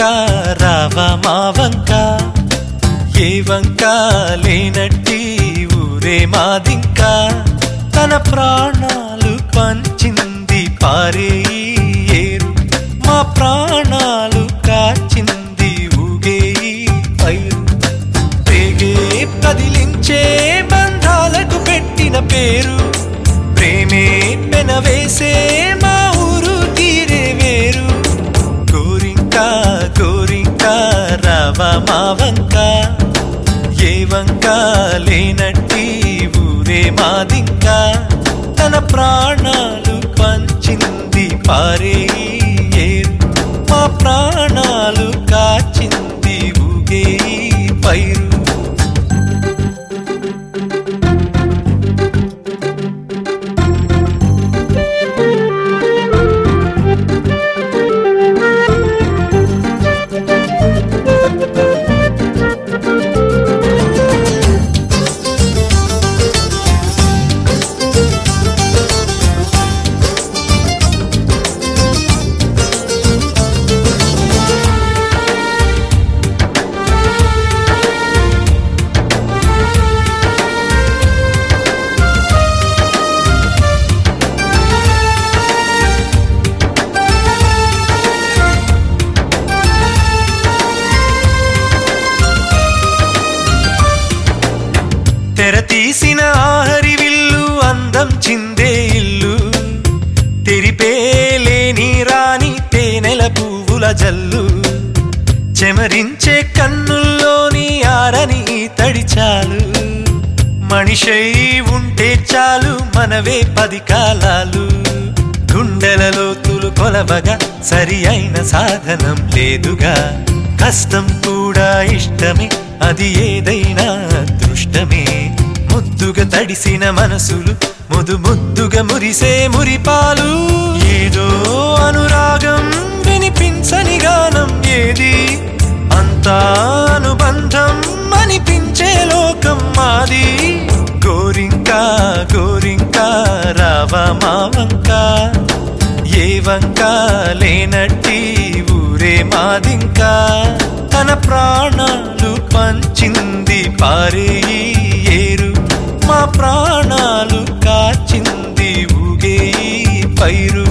రావా మా వంక ఏ వంక లేనట్టి ఊరే మాదింక తన ప్రాణాలు పంచింది పారే ఈ ఏరు మా ప్రాణాలు కాచింది ఊగే ఈ పైరు రేగే కదిలించే బంధాలకు పెట్టిన పేరు ప్రేమే పెనవేసే మా ఊరు తీరే వేరు గోరింక గోరింక రావా మా వంక ఏ వంక లేనట్టి ఊరే మాదింక తన ప్రాణాలు పంచింది పారే ఈ ఏరు మా ప్రాణాలు కాచింది ఊగే ఈ పైరు తెర తీసిన ఆహరి విల్లు అందం చిందే ఇల్లు తెరిపేలేని రాని తేనెల పువ్వుల జల్లు చెమరించే కన్నుల్లోని ఆరని తడి చాలు మనిషై ఉంటే చాలు మనవే పది కాలాలు గుండెలలో తులు కొలవగా సరి అయిన సాధనం లేదుగా కష్టం కూడా ఇష్టమే అది ఏదైనా అదృష్టమే ముద్దుగా తడిసిన మనసులు ముదు ముద్దుగా మురిసే మురిపాలు ఏదో అనురాగం వినిపించని గానం ఏది అంతా అనుబంధం అనిపించే లోకం మాది గోరింక గోరింక రావా మా వంక ఏ వంక లేనట్టి ఊరే మాదింక తన ప్రాణాలు పంచింది పారే ఈ ఏరు మా ప్రాణాలు కాచింది ఊగే ఈ పైరు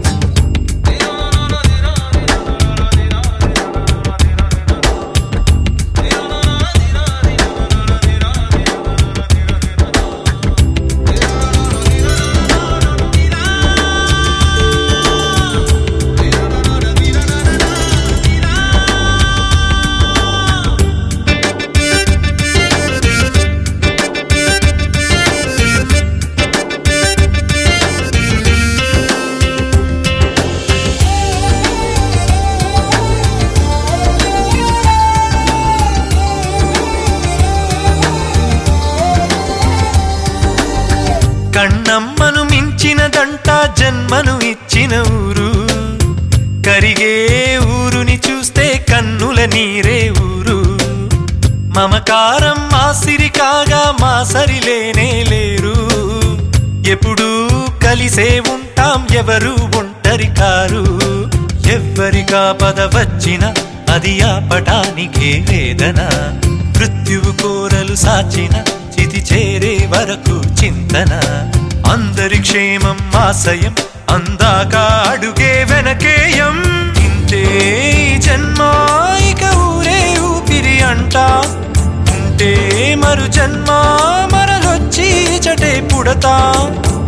కన్నమ్మను మించినదంట జన్మను ఇచ్చిన ఊరు కరిగే ఊరుని చూస్తే కన్నుల నీరే ఊరు మమకారం మాసిరి కాగా మా సరిలేనే లేరు ఎప్పుడూ కలిసే ఉంటాం ఎవరు ఒంటరి కారు ఎవ్వరికా పద వచ్చిన అది ఆపటానికే వేదన మృత్యువు కోరలు సాచిన చితి చేరే వరకు చింతన అందరి క్షేమం ఆశయం అందాక అడుగే వెనకేయం ఇంతే ఈ జన్మ ఇక ఊరే ఊపిరి అంట ఉంటే మరు జన్మ మరలొచ్చి చటే పుడతా